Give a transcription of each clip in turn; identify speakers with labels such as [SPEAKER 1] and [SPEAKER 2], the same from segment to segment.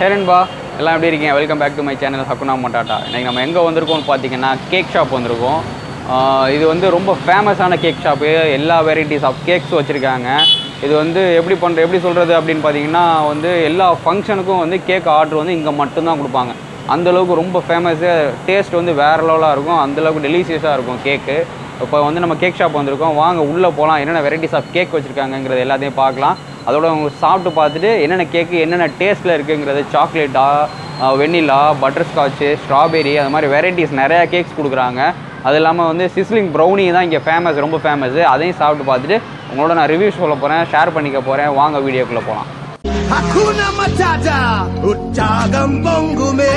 [SPEAKER 1] நண்பா எல்லாம் எப்படி இருக்கீங்க welcome back to my channel Hakuna Matata இன்றைக்கி நம்ம எங்கே வந்திருக்கோம்னு பார்த்தீங்கன்னா கேக் ஷாப் வந்திருக்கோம் ஆஹ் இது வந்து ரொம்ப ஃபேமஸான கேக் ஷாப்பு எல்லா வெரைட்டிஸ் ஆஃப் கேக்ஸ் வச்சுருக்காங்க இது வந்து எப்படி பண்ணுற எப்படி சொல்கிறது அப்படின்னு பார்த்தீங்கன்னா வந்து எல்லா ஃபங்க்ஷனுக்கும் வந்து கேக் ஆர்டர் வந்து இங்கே மட்டும்தான் கொடுப்பாங்க அந்தளவுக்கு ரொம்ப ஃபேமஸ்ஸு டேஸ்ட் வந்து வேறு லெவலாக இருக்கும் அந்தளவுக்கு டெலிஷியஸாக இருக்கும் கேக்கு இப்போ வந்து நம்ம கேக் ஷாப் வந்திருக்கோம் வாங்க உள்ளே போகலாம் என்னென்ன வெரைட்டிஸ் ஆஃப் கேக் வச்சுருக்காங்கங்கிறது எல்லாத்தையும் பார்க்கலாம் அதோட உங்களுக்கு சாப்பிட்டு பார்த்துட்டு என்னென்ன கேக்கு என்னென்ன டேஸ்ட்டில் இருக்குங்கிறது சாக்லேட்டா வெண்ணிலா பட்டர்ஸ்காட்சு ஸ்ட்ராபெரி அது மாதிரி வெரைட்டிஸ் நிறையா கேக்ஸ் கொடுக்குறாங்க அது இல்லாமல் வந்து சிஸ்லிங் ப்ரௌனி தான் இங்கே ஃபேமஸ் ரொம்ப ஃபேமஸ் அதையும் சாப்பிட்டு பார்த்துட்டு உங்களோட நான் ரிவ்யூ சொல்ல போகிறேன் ஷேர் பண்ணிக்க போகிறேன் வாங்க வீடியோக்குள்ளே போகலாம்
[SPEAKER 2] Hakuna Matata, உற்சாகம் பொங்குமே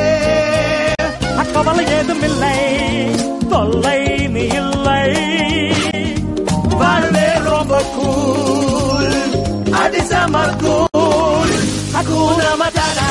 [SPEAKER 3] கவலை ஏதுமில்லை தொல்லை நீ இல்லை
[SPEAKER 2] வாழ்வே ரொம்ப கூல் அதிசம கூல் Hakuna Matata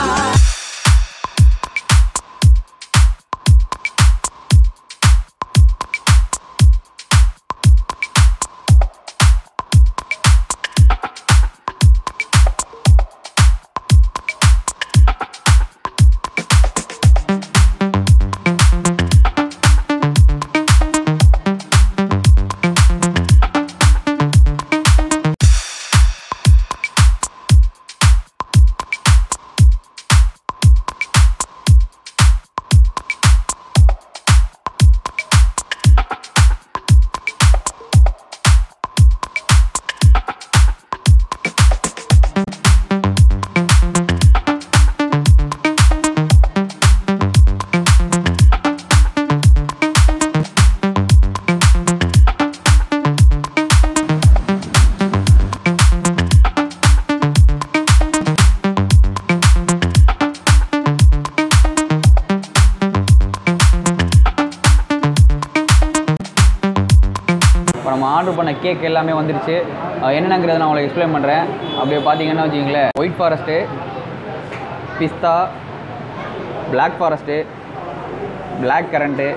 [SPEAKER 1] இப்போ நம்ம ஆர்டர் பண்ண கேக் எல்லாமே வந்துருச்சு அஹ் என்னென்னங்கிறத நான் உங்களுக்கு எக்ஸ்பிளைன் பண்ணுறேன் அப்படியே பார்த்தீங்கன்னா வச்சுக்கிங்களேன் ஒயிட் ஃபாரஸ்ட்டு பிஸ்தா Black forest Black currant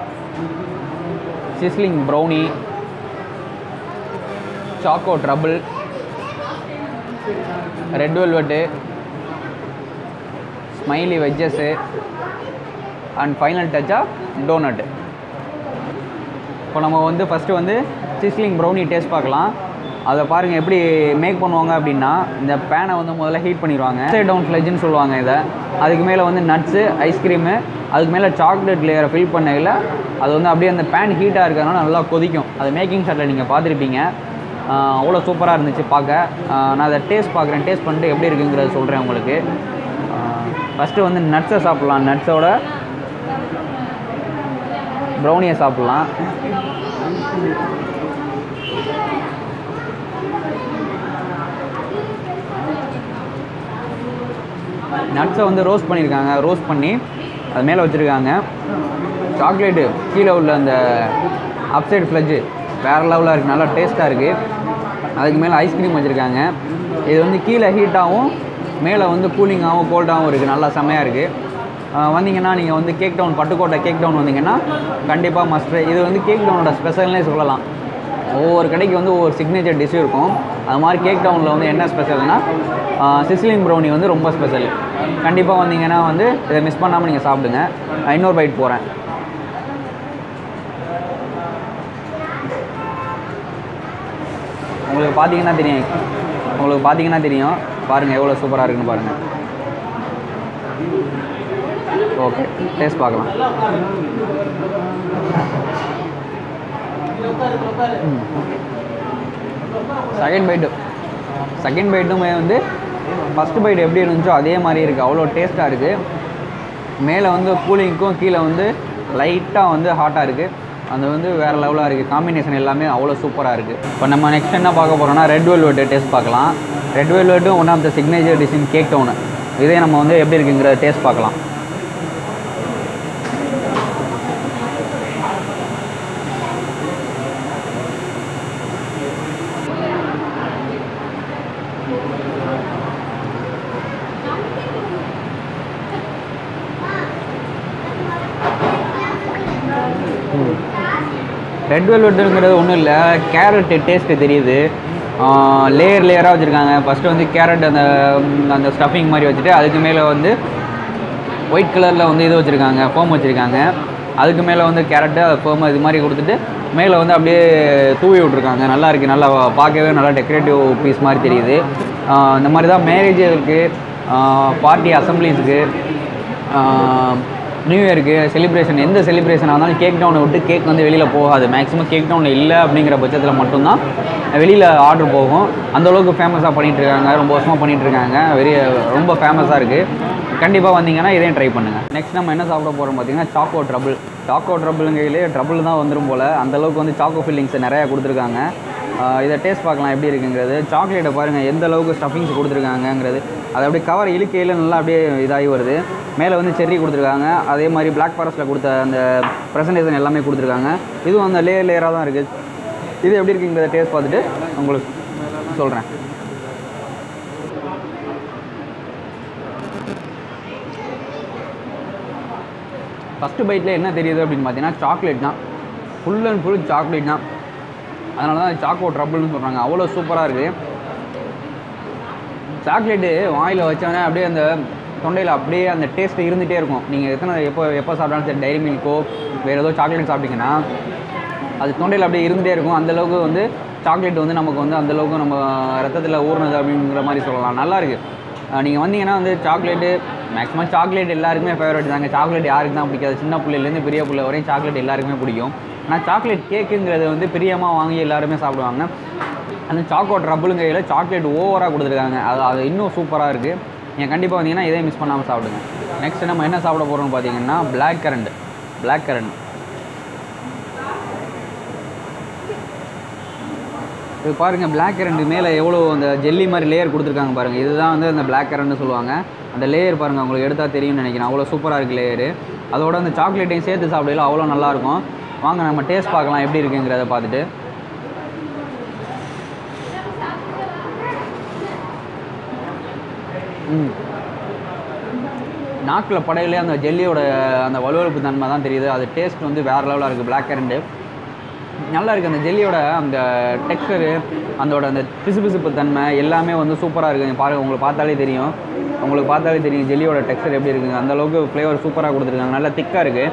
[SPEAKER 1] sizzling brownie choco truffle red velvet smiley wedges and final டச்சாக டோனட்டு இப்போ நம்ம வந்து ஃபஸ்ட்டு வந்து சிஸ்லிங் ப்ரௌனி டேஸ்ட் பார்க்கலாம் அதை பாருங்கள் எப்படி மேக் பண்ணுவாங்க அப்படின்னா இந்த பேனை வந்து முதல்ல ஹீட் பண்ணிடுவாங்க சைட் டவுன் ஃப்ளெஜ்னு சொல்லுவாங்க இதை அதுக்கு மேலே வந்து நட்ஸு ஐஸ்கிரீமு அதுக்கு மேலே சாக்லேட் லேயரை ஃபில் பண்ணையில் அது வந்து அப்படியே அந்த பேன் ஹீட்டாக இருக்கிறதுனால நல்லா கொதிக்கும் அது மேக்கிங் ஷாட்டில் நீங்கள் பார்த்துருப்பீங்க ஆஹ் அவ்வளோ சூப்பராக இருந்துச்சு பார்க்க ஆஹ் நான் அதை டேஸ்ட் பார்க்குறேன் டேஸ்ட் பண்ணிட்டு எப்படி இருக்குங்கிறத சொல்கிறேன் உங்களுக்கு ஃபஸ்ட்டு வந்து நட்ஸை சாப்பிட்லாம் நட்ஸோட ப்ரௌனியை சாப்பிட்லாம் நட்ஸை வந்து ரோஸ்ட் பண்ணியிருக்காங்க ரோஸ்ட் பண்ணி அது மேலே வச்சுருக்காங்க சாக்லேட்டு கீழே உள்ள அந்த அப்சைடு ஃப்ளட்ஜு வேறு லெவலாக இருக்குது நல்லா டேஸ்ட்டாக இருக்குது அதுக்கு மேலே ஐஸ்கிரீம் வச்சுருக்காங்க இது வந்து கீழே ஹீட்டாகவும் மேலே வந்து கூலிங்காகவும் கோல்டாகவும் இருக்குது நல்லா செம்மையாக இருக்குது வந்தீங்கன்னா நீங்கள் வந்து Cake Town Pattukkottai Cake Town வந்தீங்கன்னா கண்டிப்பாக மஸ்ட் இது வந்து கேக் டவுனோட ஸ்பெஷல்னே சொல்லலாம் ஒவ்வொரு கடைக்கு வந்து ஒவ்வொரு சிக்னேச்சர் டிஷ் இருக்கும் அது மாதிரி கேக் டவுனில் வந்து என்ன ஸ்பெஷல்னா சிஸ்லிங் ப்ரௌனி வந்து ரொம்ப ஸ்பெஷல் கண்டிப்பாக வந்தீங்கன்னா வந்து இதை மிஸ் பண்ணாமல் நீங்கள் சாப்பிடுங்க நான் இன்னொரு பைட் போகிறேன் உங்களுக்கு பார்த்தீங்கன்னா தெரியும் உங்களுக்கு பார்த்தீங்கன்னா தெரியும் பாருங்கள் எவ்வளோ சூப்பராக இருக்குன்னு பாருங்கள் ஓகே டேஸ்ட் பார்க்கலாம் செகண்ட் பைட்டு செகண்ட் பைட்டுமே வந்து ஃபஸ்ட்டு பைட் எப்படி இருந்துச்சோ அதே மாதிரி இருக்குது அவ்வளோ டேஸ்ட்டாக இருக்குது மேலே வந்து கூலிங்க்கும் கீழே வந்து லைட்டாக வந்து ஹாட்டாக இருக்குது அது வந்து வேறு லெவலாக இருக்குது காம்பினேஷன் எல்லாமே அவ்வளோ சூப்பராக இருக்குது இப்போ நம்ம நெக்ஸ்ட் என்ன பார்க்க போகிறோம்னா ரெட் வெல்வெட் டேஸ்ட் பார்க்கலாம் ரெட் வெல்வெட்டும் one of the signature dish in Cake Town இதே நம்ம வந்து எப்படி இருக்குங்கிற டேஸ்ட் பார்க்கலாம் ரெட் வெல்வெட்டுங்கிறது ஒன்றும் இல்லை கேரட் டேஸ்ட்டு தெரியுது லேயர் லேயராக வச்சுருக்காங்க ஃபஸ்ட்டு வந்து கேரட் அந்த ம், அந்த ஸ்டஃபிங் மாதிரி வச்சுட்டு அதுக்கு மேலே வந்து ஒயிட் கலரில் வந்து இது வச்சுருக்காங்க ஃபோம் வச்சுருக்காங்க அதுக்கு மேலே வந்து கேரட்டு அது ஃபோம் இது மாதிரி கொடுத்துட்டு மேலே வந்து அப்படியே தூவி விட்ருக்காங்க நல்லா இருக்குது நல்லா பார்க்கவே நல்லா டெக்கரேட்டிவ் பீஸ் மாதிரி தெரியுது ஆஹ் இந்த மாதிரி தான் மேரேஜுக்கு பார்ட்டி அசம்பிளிஸுக்கு நியூ இயருக்கு செலிப்ரேஷன் எந்த செலிப்ரேஷனாக இருந்தாலும் கேக் டவுனை விட்டு கேக் வந்து வெளியில் போகாது மேக்ஸிமம் கேக் டவுனில் இல்லை அப்படிங்கிற பட்சத்தில் மட்டும்தான் வெளியில் ஆர்டர் போகும் அந்த அளவுக்கு ஃபேமஸாக பண்ணிகிட்டு இருக்காங்க ரொம்ப வருஷமாக பண்ணிகிட்டு இருக்காங்க வெரி ரொம்ப ஃபேமஸாக இருக்குது கண்டிப்பாக வந்தீங்கன்னா இதையும் ட்ரை பண்ணுங்கள் நெக்ஸ்ட் நம்ம என்ன சாப்பிட போகிறோம் பார்த்தீங்கன்னா சாக்கோ ட்ரபிள் சாக்கோ ட்ரபிளுங்கையிலே ட்ரபிள் தான் வந்துடும் போல் அந்த அளவுக்கு வந்து சாக்கோ ஃபில்லிங்ஸ் நிறையா கொடுத்துருக்காங்க ஆஹ் இதை டேஸ்ட் பார்க்கலாம் எப்படி இருக்குங்கிறது சாக்லேட்டை பாருங்கள் எந்த அளவுக்கு ஸ்டஃபிங்ஸ் கொடுத்துருக்காங்கங்கிறது அது அப்படியே கவர் இழுக்கையில் நல்லா அப்படியே இதாகி வருது மேலே வந்து செர்ரி கொடுத்துருக்காங்க அதே மாதிரி Black ஃபாரஸ்ட்டில் கொடுத்த அந்த ப்ரெசன்டேஷன் எல்லாமே கொடுத்துருக்காங்க இதுவும் அந்த லேயர் லேயராக தான் இருக்குது இது எப்படி இருக்குங்கிறத டேஸ்ட் பார்த்துட்டு உங்களுக்கு சொல்கிறேன் ஃபஸ்ட்டு பைட்டில் என்ன தெரியுது அப்படின்னு பார்த்தீங்கன்னா சாக்லேட் தான் ஃபுல் அண்ட் ஃபுல் சாக்லேட் தான் அதனால தான் சாக்கோ ட்ரபிள்னு சொல்கிறாங்க அவ்வளோ சூப்பராக இருக்குது சாக்லேட்டு வாயில் வச்சோன்னே அப்படியே அந்த தொண்டையில் அப்படியே அந்த டேஸ்ட் இருந்துகிட்டே இருக்கும் நீங்கள் எத்தனை எப்போ எப்போ சாப்பிட்டாலும் சரி டைரி மில்க்கோ வேறு ஏதோ சாக்லேட் சாப்பிட்டீங்கன்னா அது தொண்டையில் அப்படியே இருந்துகிட்டே இருக்கும் அந்த அளவுக்கு வந்து சாக்லேட் வந்து நமக்கு வந்து அந்த அளவுக்கு நம்ம ரத்தத்தில் ஊறினது அப்படிங்கிற மாதிரி சொல்லலாம் நல்லா இருக்கு நீங்கள் வந்தீங்கன்னா வந்து சாக்லேட்டு மேக்ஸிமம் சாக்லேட் எல்லாருக்குமே ஃபேவரட் தாங்க சாக்லேட் யாருக்கு தான் பிடிக்காது சின்ன பிள்ளைலேருந்து பெரிய பிள்ளை வரையும் சாக்லேட் எல்லாருக்குமே பிடிக்கும் ஆனால் சாக்லேட் கேக்குங்கிறது வந்து பிரியமாக வாங்கி எல்லாருமே சாப்பிடுவாங்க அந்த சாக்கோ ட்ரபுளுங்கையில் சாக்லேட் ஓவராக கொடுத்துருக்காங்க அது அது இன்னும் சூப்பராக இருக்குது நீங்கள் கண்டிப்பாக வந்தீங்கன்னா இதையும் மிஸ் பண்ணாமல் சாப்பிடுங்க நெக்ஸ்ட் நம்ம என்ன சாப்பிட போகிறோம்னு பார்த்தீங்கன்னா Black currant Black currant இது பாருங்கள் Black currant மேலே எவ்வளோ அந்த ஜெல்லி மாதிரி லேயர் கொடுத்துருக்காங்க பாருங்கள் இதுதான் வந்து அந்த Black currantனு சொல்லுவாங்க அந்த லேயர் பாருங்கள் உங்களுக்கு எடுத்தால் தெரியும்னு நினைக்கிறேன் அவ்வளோ சூப்பராக இருக்குது லேயரு அதோட அந்த சாக்லேட்டையும் சேர்த்து சாப்பிடல அவ்வளோ நல்லாயிருக்கும் வாங்க நம்ம டேஸ்ட் பார்க்கலாம் எப்படி இருக்குங்கிறத பார்த்துட்டு ம் நாக்கில் படையிலே அந்த ஜெல்லியோட அந்த வலுவழுப்பு தன்மை தான் தெரியுது அது டேஸ்ட் வந்து வேறு லெவலாக இருக்குது Black currant நல்லா இருக்குது அந்த ஜெல்லியோட அந்த டெக்ஸ்டரு அதோட அந்த பிசுபிசுப்பு தன்மை எல்லாமே வந்து சூப்பராக இருக்குது பாருங்கள் உங்களுக்கு பார்த்தாலே தெரியும் உங்களுக்கு பார்த்தாலே தெரியும் ஜெல்லியோட டெக்ஸ்டர் எப்படி இருக்குங்க அந்த அளவுக்கு ஃப்ளேவர் சூப்பராக கொடுத்துருக்காங்க நல்லா திக்காக இருக்குது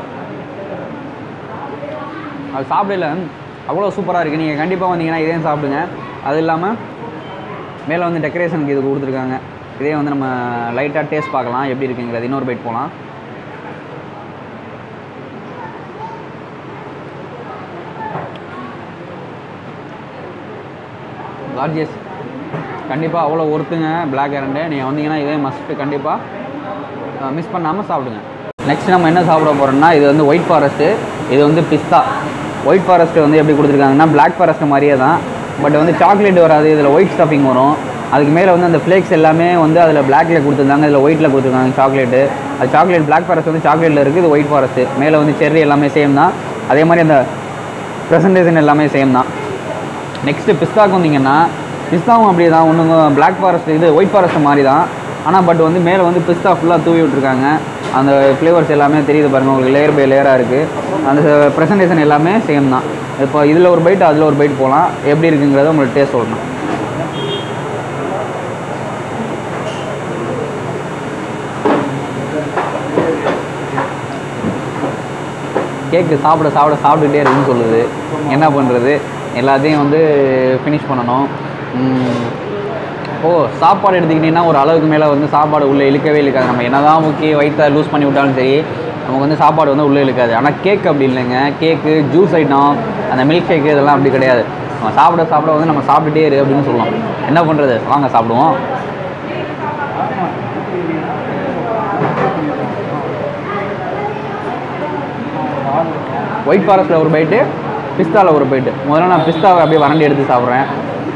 [SPEAKER 1] அது சாப்பிடல அவ்வளோ சூப்பராக இருக்குது நீங்கள் கண்டிப்பாக வந்தீங்கன்னா இதையும் சாப்பிடுங்க அது இல்லாமல் மேலே வந்து டெக்கரேஷனுக்கு இது கொடுத்துருக்காங்க இதே வந்து நம்ம லைட்டாக டேஸ்ட் பார்க்கலாம் எப்படி இருக்குங்கிறது இன்னொரு பைட் போகலாம் கார்ஜியஸ் கண்டிப்பாக அவ்வளோ ஒருத்துங்க பிளாக் கரண்ட்டு நீங்கள் வந்தீங்கன்னா இதே மஸ்ட்டு கண்டிப்பாக மிஸ் பண்ணாமல் சாப்பிடுங்க நெக்ஸ்ட் நம்ம என்ன சாப்பிட போகிறோம்னா இது வந்து ஒயிட் ஃபாரஸ்ட்டு இது வந்து பிஸ்தா ஒயிட் ஃபாரஸ்ட் வந்து எப்படி கொடுத்துருக்காங்கன்னா பிளாக் ஃபாரஸ்ட் மாதிரியே தான் பட் வந்து சாக்லேட் வராது இதில் ஒயிட் ஸ்டஃபிங் வரும் அதுக்கு மேலே வந்து அந்த ஃப்ளேக்ஸ் எல்லாமே வந்து அதில் பிளாக்ல கொடுத்துருந்தாங்க இதில் ஒயிட்டில் கொடுத்துருக்காங்க சாக்லேட்டு அது சாக்லேட் பிளாக் ஃபாரஸ்ட் வந்து சாக்லேட்டில் இருக்குது இது ஒயிட் ஃபாரஸ்ட்டு மேலே வந்து செர்ரி எல்லாமே சேம் தான் அதே மாதிரி அந்த ப்ரெசன்டேஷன் எல்லாமே சேம் தான் நெக்ஸ்ட்டு பிஸ்தாக்கு வந்தீங்கன்னா பிஸ்தாவும் அப்படியே தான் ஒன்றுங்க பிளாக் ஃபாரஸ்ட் இது ஒயிட் ஃபாரஸ்ட் மாதிரி தான் ஆனால் பட் வந்து மேலே வந்து பிஸ்தா ஃபுல்லாக தூவி விட்ருக்காங்க அந்த ஃப்ளேவர்ஸ் எல்லாமே தெரியுது பாருங்கள் உங்களுக்கு லேயர் பை லேயராக இருக்குது அந்த ப்ரெசன்டேஷன் எல்லாமே சேம் தான் இப்போ இதில் ஒரு பைட் அதில் ஒரு பைட் போகலாம் எப்படி இருக்குங்கிறத உங்களுக்கு டேஸ்ட் சொல்லணும் கேக்கு சாப்பிட சாப்பிட சாப்பிட்டுட்டே இருக்குன்னு சொல்லுது என்ன பண்ணுறது எல்லாத்தையும் வந்து ஃபினிஷ் பண்ணணும் உம், ஓ சாப்பாடு எடுத்துக்கிட்டிங்கன்னா ஒரு அளவுக்கு மேலே வந்து சாப்பாடு உள்ளே இழுக்கவே இழுக்காது நம்ம என்னதான் முக்கி வயிற்ற லூஸ் பண்ணி விட்டாலும் சரி நமக்கு வந்து சாப்பாடு வந்து உள்ளே இழுக்காது ஆனால் கேக் அப்படி இல்லைங்க கேக்கு ஜூஸ் ஐட்டம் அந்த மில்க் ஷேக்கு இதெல்லாம் அப்படி கிடையாது நம்ம சாப்பிட சாப்பிட வந்து நம்ம சாப்பிட்டுட்டே இரு அப்படின்னு சொல்லலாம் என்ன பண்ணுறது வாங்க சாப்பிடுவோம் ஒயிட் ஃபாரஸ்ட்டில் ஒரு பைட்டு பிஸ்தாவில் ஒரு பைட்டு முதல்ல நான் பிஸ்தாவை அப்படியே வறண்டி எடுத்து சாப்பிட்றேன்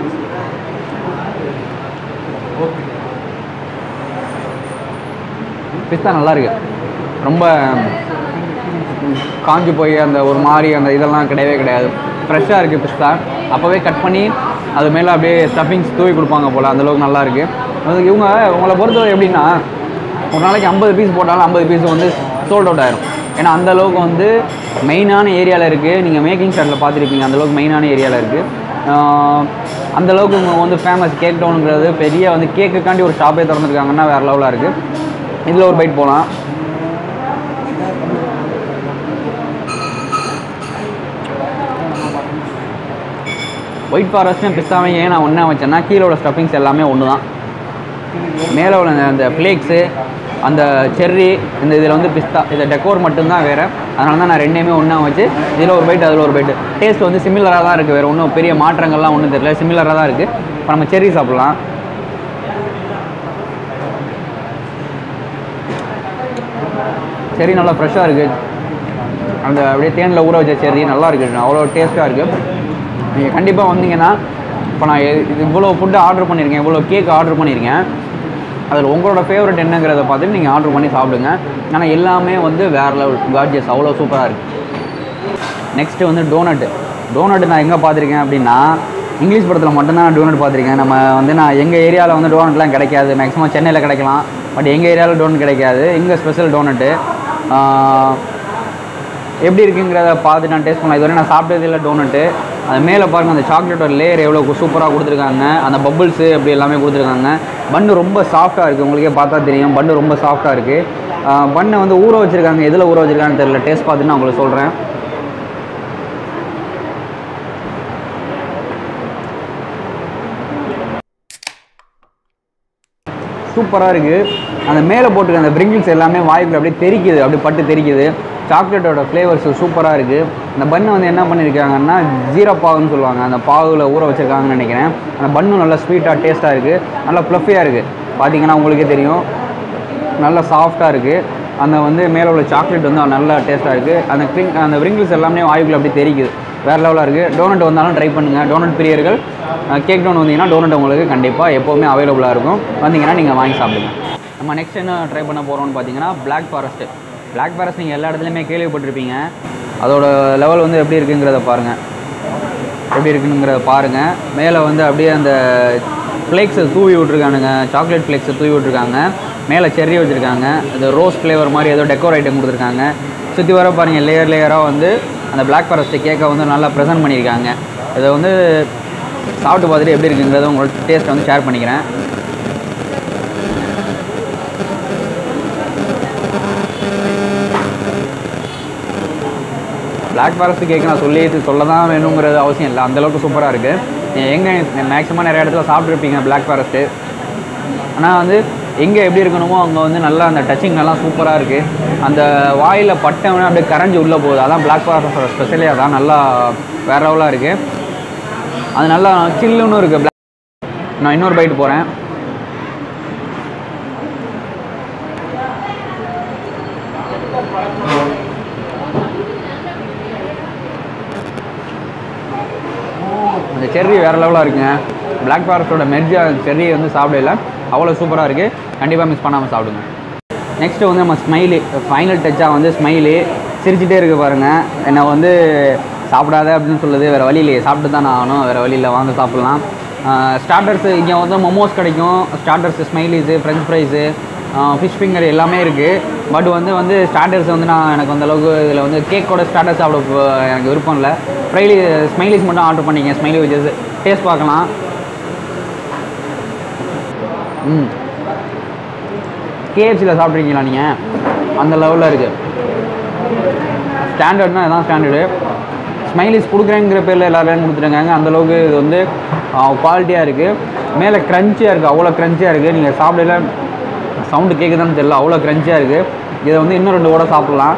[SPEAKER 1] பிஸ்தா நல்லா இருக்கு ரொம்ப ம், காஞ்சு போய் அந்த ஒரு மாதிரி அந்த இதெல்லாம் கிடையவே கிடையாது ஃப்ரெஷ்ஷாக இருக்குது பிஸ்தா அப்போவே கட் பண்ணி அது மேலே அப்படியே ஸ்டஃபிங்ஸ் தூவி கொடுப்பாங்க போல் அந்தளவுக்கு நல்லா இருக்கு அது இவங்க உங்களை பொறுத்தவரை எப்படின்னா ஒரு நாளைக்கு ஐம்பது பீஸ் போட்டாலும் ஐம்பது பீஸ் வந்து சோல்ட் அவுட் ஆயிரும் ஏன்னா அந்த அளவுக்கு வந்து மெயினான ஏரியாவில் இருக்குது நீங்கள் மேக்கிங் ஷாட்டில் பார்த்துருப்பீங்க அந்த அளவுக்கு மெயினான ஏரியாவில் இருக்குது அந்த அளவுக்கு இவங்க வந்து ஃபேமஸ் கேக் டவுனுங்கிறது பெரிய வந்து கேக்குக்காண்டி ஒரு ஷாப்பே திறந்துருக்காங்கன்னா வேறு லெவலாக இருக்குது இதில் ஒரு பைட் போகலாம் ஒயிட் ஃபாரஸ்ட்டும் பிஸ்தாவையும் ஏன் நான் ஒன்றா வச்சேன்னா கீழே உள்ள ஸ்டஃபிங்ஸ் எல்லாமே ஒன்று தான் மேலே உள்ள அந்த- அந்த ஃப்ளேக்ஸு அந்த செர்ரி இந்த இதில் வந்து பிஸ்தா இது டெக்கோர் மட்டும்தான் வேறு அதனால தான் நான் ரெண்டையுமே ஒன்றா வச்சு இதில் ஒரு பைட் அதில் ஒரு பைட்டு டேஸ்ட் வந்து சிமிலராக தான் இருக்குது வேறு ஒன்றும் பெரிய மாற்றங்கள்லாம் ஒன்றும் தெரியல சிமிலராக தான் இருக்குது இப்போ நம்ம செர்ரி சாப்பிட்லாம் செர்ரி நல்லா ஃப்ரெஷ்ஷாக இருக்குது அந்த அப்படியே தேனில் ஊற வச்ச செர்ரி நல்லா இருக்குது அவ்வளோ டேஸ்ட்டாக இருக்குது நீங்கள் கண்டிப்பாக வந்தீங்கன்னா இப்போ நான் எ- இது இவ்வளோ ஃபுட்டு ஆர்டர் பண்ணியிருக்கேன் இவ்வளோ கேக் ஆர்டர் பண்ணியிருக்கேன் அதில் உங்களோட ஃபேவரட் என்னங்கிறத பார்த்துட்டு நீங்கள் ஆர்டர் பண்ணி சாப்பிடுங்க ஆனால் எல்லாமே வந்து வேறு லெவல் கார்ஜியஸ் அவ்வளோ சூப்பராக இருக்குது நெக்ஸ்ட்டு வந்து டோனட்டு டோனட் நான் எங்கே பார்த்துருக்கேன் அப்படின்னா இங்கிலீஷ் படத்தில் மட்டும்தான் டோனட் பார்த்துருக்கேன் நம்ம வந்து நான் எங்கள் ஏரியாவில் வந்து டோனட்லாம் கிடைக்காது மேக்ஸிமம் சென்னையில் கிடைக்கலாம் பட் எங்கள் ஏரியாவில் டோனட் கிடைக்காது இங்கே ஸ்பெஷல் டோனட்டு எப்படி இருக்குங்கிறத பார்த்து நான் டேஸ்ட் பண்ணலாம் இதுவரை நான் சாப்பிட்டது இல்லை டோனட்டு அது மேலே பாருங்கள் அந்த சாக்லேட்டோட லேயர் எவ்வளோ சூப்பராக கொடுத்துருக்காங்க அந்த பப்புள்ஸு அப்படி எல்லாமே கொடுத்துருக்காங்க பன்னு ரொம்ப சாஃப்டாக இருக்குது உங்களுக்கே பார்த்தா தெரியும் பன்னு ரொம்ப சாஃப்டாக இருக்குது பண்ணை வந்து ஊற வச்சுருக்காங்க எதில் ஊற வச்சுருக்காங்கன்னு தெரியல டேஸ்ட் பார்த்துட்டு நான் உங்களுக்கு சொல்கிறேன் சூப்பராக இருக்குது அந்த மேலே போட்டுருக்க அந்த பிரிங்கிள்ஸ் எல்லாமே வாய்க்குள்ள அப்படியே தெரிக்குது அப்படியே பட்டு தெரிக்குது சாக்லேட்டோட ஃப்ளேவர்ஸ் சூப்பராக இருக்குது அந்த பன்னு வந்து என்ன பண்ணியிருக்காங்கன்னா ஜீரா பாகுன்னு சொல்லுவாங்க அந்த பாகுல ஊற வச்சிருக்காங்கன்னு நினைக்கிறேன் அந்த பன்னு நல்லா ஸ்வீட்டாக டேஸ்ட்டாக இருக்குது நல்லா ப்ளஃபியாக இருக்குது பார்த்தீங்கன்னா உங்களுக்கே தெரியும் நல்லா சாஃப்டாக இருக்குது அந்த வந்து மேலே உள்ள சாக்லேட் வந்து நல்லா டேஸ்ட்டாக இருக்குது அந்த க்ரிங் அந்த விரிங்கிள்ஸ் எல்லாமே வாய்க்குள்ள அப்படியே தெரிக்குது வேறு லெவலாக இருக்குது டோனட் வந்தாலும் ட்ரை பண்ணுங்கள் டோனட் பிரியர்கள் கேக் டவுன் வந்தீங்கன்னா டோனட் உங்களுக்கு கண்டிப்பாக எப்போவுமே அவைலபிளாக இருக்கும் வந்தீங்கன்னா நீங்கள் வாங்கி சாப்பிடுங்க நம்ம நெக்ஸ்ட் என்ன ட்ரை பண்ண போகிறோம்னு பார்த்தீங்கன்னா பிளாக் ஃபாரஸ்ட்டு பிளாக் ஃபாரஸ்ட் நீங்கள் எல்லா இடத்துலையுமே கேள்விப்பட்டிருப்பீங்க அதோட லெவல் வந்து எப்படி இருக்குங்கிறத பாருங்கள் எப்படி இருக்குங்கிறத பாருங்கள் மேலே வந்து அப்படியே அந்த ஃப்ளேக்ஸை தூவி விட்ருக்கானுங்க சாக்லேட் ஃப்ளேக்ஸை தூவி விட்ருக்காங்க மேலே செர்ரி வச்சுருக்காங்க இந்த ரோஸ் ஃப்ளேவர் மாதிரி ஏதோ டெக்கோர் ஐட்டம் கொடுத்துருக்காங்க சுற்றி வர பாருங்கள் லேயர் லேயராக வந்து அந்த பிளாக் ஃபாரஸ்ட் கேக்கை வந்து நல்லா ப்ரெசென்ட் பண்ணியிருக்காங்க இதை வந்து சாப்பிட்டு பார்த்துட்டு எப்படி இருக்குங்கிறத உங்களோட டேஸ்ட்டை வந்து ஷேர் பண்ணிக்கிறேன் பிளாக் ஃபாரஸ்ட் கேக் நான் சொல்லி சொல்ல தான் வேணுங்கிறது அவசியம் இல்லை அந்தளவுக்கு சூப்பராக இருக்குது எங்கே மேக்ஸிமம் நிறைய இடத்துல சாப்பிட்ருப்பீங்க பிளாக் ஃபாரஸ்ட்டு ஆனால் வந்து எங்கே எப்படி இருக்கணுமோ அங்கே வந்து நல்லா அந்த டச்சிங் நல்லா சூப்பராக இருக்குது அந்த வாயில் பட்டவனே அப்படியே கரைஞ்சி உள்ளே போகுது அதான் பிளாக் ஃபாரஸ்டோட ஸ்பெஷலே அதான் நல்லா வேற லெவலாக இருக்குது அது நல்லா சில்லுன்னு இருக்குது பிளாக் நான் இன்னொரு பைட் போகிறேன் அந்த செர்ரி வேறு லெவலாக இருக்குங்க பிளாக் ஃபாரஸ்ட்டோட மெர்ஜா செர்ரியை வந்து சாப்பிடல அவ்வளோ சூப்பராக இருக்குது கண்டிப்பாக மிஸ் பண்ணாமல் சாப்பிடுங்க நெக்ஸ்ட்டு வந்து நம்ம ஸ்மைலி ஃபைனல் டச்சாக வந்து ஸ்மைலி சிரிச்சிட்டே இருக்கு பாருங்கள் என்னை வந்து சாப்பிடாத அப்படின்னு சொல்லுது வேறு வழி இல்லையே சாப்பிட்டு தான் நான் ஆகணும் வேறு வழி இல்லை வாங்க சாப்பிட்லாம் ஸ்டார்டர்ஸ் இங்கே வந்து மொமோஸ் கிடைக்கும் starters smileys French fries fish finger எல்லாமே இருக்குது பட் வந்து வந்து ஸ்டார்டர்ஸ் வந்து நான் எனக்கு அந்த அளவுக்கு இதில் வந்து கேக்கோட ஸ்டார்டர்ஸ் சாப்பிட போ- எனக்கு விருப்பம் இல்லை ஃப்ரைலி ஸ்மைலிஸ் மட்டும் ஆர்டர் பண்ணிங்க ஸ்மைலி வச்சஸ் டேஸ்ட் பார்க்கலாம் ம் கேஎஃப்சியில் சாப்பிட்றீங்களா நீங்கள் அந்த லெவலில் இருக்குது ஸ்டாண்டர்ட்னா இதான் ஸ்டாண்டர்டு ஸ்மைலிஸ் கொடுக்குறேங்கிற பேரில் எல்லாரும் கொடுத்துருக்காங்க அந்தளவுக்கு இது வந்து குவாலிட்டியாக இருக்குது மேலே க்ரன்ச்சியாக இருக்குது அவ்வளோ க்ரன்ச்சியாக இருக்குது நீங்கள் சாப்பிடல சவுண்டு கேட்குதான்னு தெரியல அவ்வளோ க்ரன்ச்சியாக இருக்குது இதை வந்து இன்னும் ரெண்டு கூட சாப்பிட்லாம்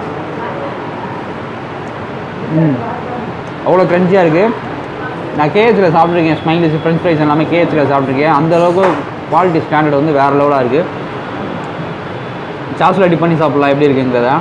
[SPEAKER 1] ம் அவ்வளோ க்ரன்ச்சியாக இருக்குது நான் கேஎஃப்சியில் சாப்பிட்ருக்கேன் ஸ்மைலிஸ் ஃப்ரெஞ்ச் ஃப்ரைஸ் எல்லாமே கேஎஃப்சியில் சாப்பிட்ருக்கேன் அந்த அளவுக்கு குவாலிட்டி ஸ்டாண்டர்ட் வந்து வேறு லெவலாக இருக்குது சாஸில் அடி பண்ணி சாப்பிட்லாம் எப்படி இருக்குங்கிறத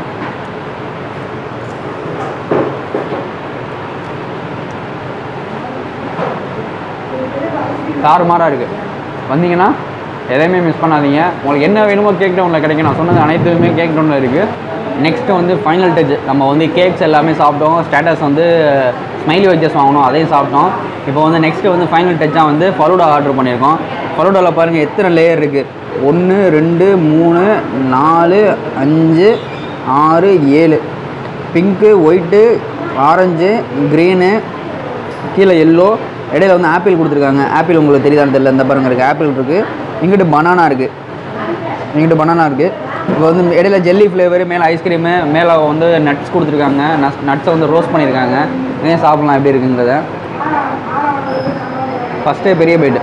[SPEAKER 1] தாறுமாறாக இருக்குது வந்தீங்கன்னா எதையுமே மிஸ் பண்ணாதீங்க உங்களுக்கு என்ன வேணுமோ கேக் டவுனில் கிடைக்கும் நான் சொன்னது அனைத்துமே கேக் டவுனில் இருக்குது நெக்ஸ்ட்டு வந்து ஃபைனல் டச் நம்ம வந்து கேக்ஸ் எல்லாமே சாப்பிட்டோம் ஸ்டேட்டஸ் வந்து ஸ்மைலி வெஜ்ஜஸ் வாங்கினோம் அதையும் சாப்பிட்டோம் இப்போ வந்து நெக்ஸ்ட்டு வந்து ஃபைனல் டச்சாக வந்து ஃபலூடா ஆர்டர் பண்ணியிருக்கோம் ஃபலூடாவில் பாருங்கள் எத்தனை லேயர் இருக்குது ஒன்று ரெண்டு மூணு நாலு அஞ்சு ஆறு ஏழு பிங்க்கு ஒயிட்டு ஆரஞ்சு க்ரீனு கீழே எல்லோ
[SPEAKER 4] இடையில வந்து ஆப்பிள் கொடுத்துருக்காங்க ஆப்பிள் உங்களுக்கு தெரியுதான்னு தெரியல இந்த பாருங்க இருக்குது ஆப்பிள் இருக்குது இங்கிட்டு பனானா இருக்குது இங்கிட்டு பனானா இருக்குது இப்போ வந்து இடையில ஜெல்லி ஃப்ளேவர் மேலே ஐஸ்கிரீமு மேலே வந்து நட்ஸ் கொடுத்துருக்காங்க நட்ஸ் நட்ஸை வந்து ரோஸ்ட் பண்ணியிருக்காங்க ஏன் சாப்பிட்லாம் எப்படி இருக்குங்கிறத ஃபஸ்ட்டே பெரிய பைட்டு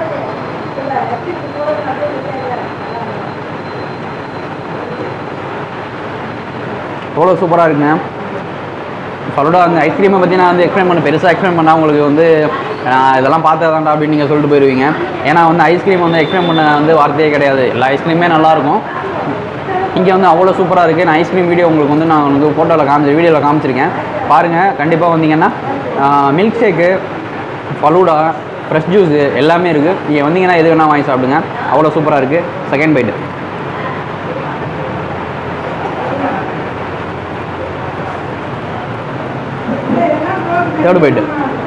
[SPEAKER 4] எவ்வளோ சூப்பராக இருக்குங்க ஃபலோடா அந்த ஐஸ்கிரீமை பற்றி நான் வந்து எக்ஸ்பிளைன் பண்ண பெருசாக எக்ஸ்பிளைன் பண்ணால் உங்களுக்கு வந்து நான் இதெல்லாம் பார்த்ததாண்டா அப்படின்னு நீங்கள் சொல்லிட்டு போயிடுவீங்க ஏன்னா வந்து ஐஸ்கிரீம் வந்து எக்ஸ்பிளைன் பண்ண வந்து வார்த்தையே கிடையாது எல்லா ஐஸ்கிரீமே நல்லாயிருக்கும் இங்கே வந்து அவ்வளோ சூப்பராக இருக்குது நான் ஐஸ்கிரீம் வீடியோ உங்களுக்கு வந்து நான் வந்து ஃபோட்டோவில் காமிச்சு வீடியோவில் காமிச்சிருக்கேன் பாருங்கள் கண்டிப்பாக வந்தீங்கன்னா milkshake falooda fresh juice எல்லாமே இருக்குது நீங்கள் வந்தீங்கன்னா எது வேணால் வாங்கி சாப்பிடுங்க அவ்வளோ சூப்பராக இருக்குது செகண்ட் பைட்டு தேர்டு பைட்டு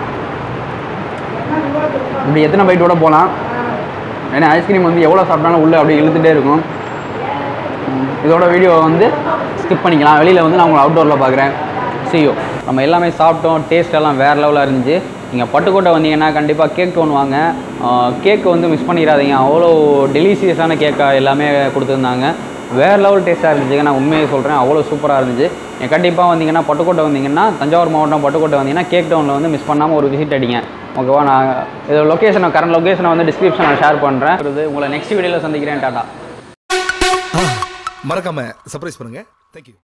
[SPEAKER 4] இப்படி எத்தனை பைட்டோட போகலாம் ஏன்னா ஐஸ்கிரீம் வந்து எவ்வளோ சாப்பிட்டாலும் உள்ளே அப்படியே இழுத்துட்டே இருக்கும் உம், இதோட வீடியோ வந்து ஸ்கிப் பண்ணிக்கலாம் வெளியில் வந்து நான் உங்களை அவுட்டோரில் பார்க்குறேன் சியோ நம்ம எல்லாமே சாப்பிட்டோம் டேஸ்ட் எல்லாம் வேறு லெவலாக இருந்துச்சு நீங்கள் பட்டுக்கோட்டை வந்தீங்கன்னா கண்டிப்பாக கேக் டோன் வாங்க கேக்கு வந்து மிஸ் பண்ணிடாதீங்க அவ்வளோ டெலிசியஸான கேக்காக எல்லாமே கொடுத்துருந்தாங்க வேறு லெவல் டேஸ்ட்டாக இருந்துச்சுங்க நான் உண்மையை சொல்கிறேன் அவ்வளோ சூப்பராக இருந்துச்சு நீங்கள் கண்டிப்பாக வந்தீங்கன்னா பட்டுக்கோட்டை வந்தீங்கன்னா தஞ்சாவூர் மாவட்டம் பட்டுக்கோட்டை வந்தீங்கன்னா கேக் டவுனில் வந்து மிஸ் பண்ணாமல் ஒரு விசிட் அடிங்க ஓகேவா நான் இதோட லொக்கேஷனை கரண்ட் லொக்கேஷனை வந்து டிஸ்கிரிப்ஷனில் ஷேர் பண்ணுறேன் உங்களை நெக்ஸ்ட் வீடியோவில் சந்திக்கிறேன் டாட்டா
[SPEAKER 5] மறக்காம சர்ப்ரைஸ் பண்ணுங்க தேங்க்யூ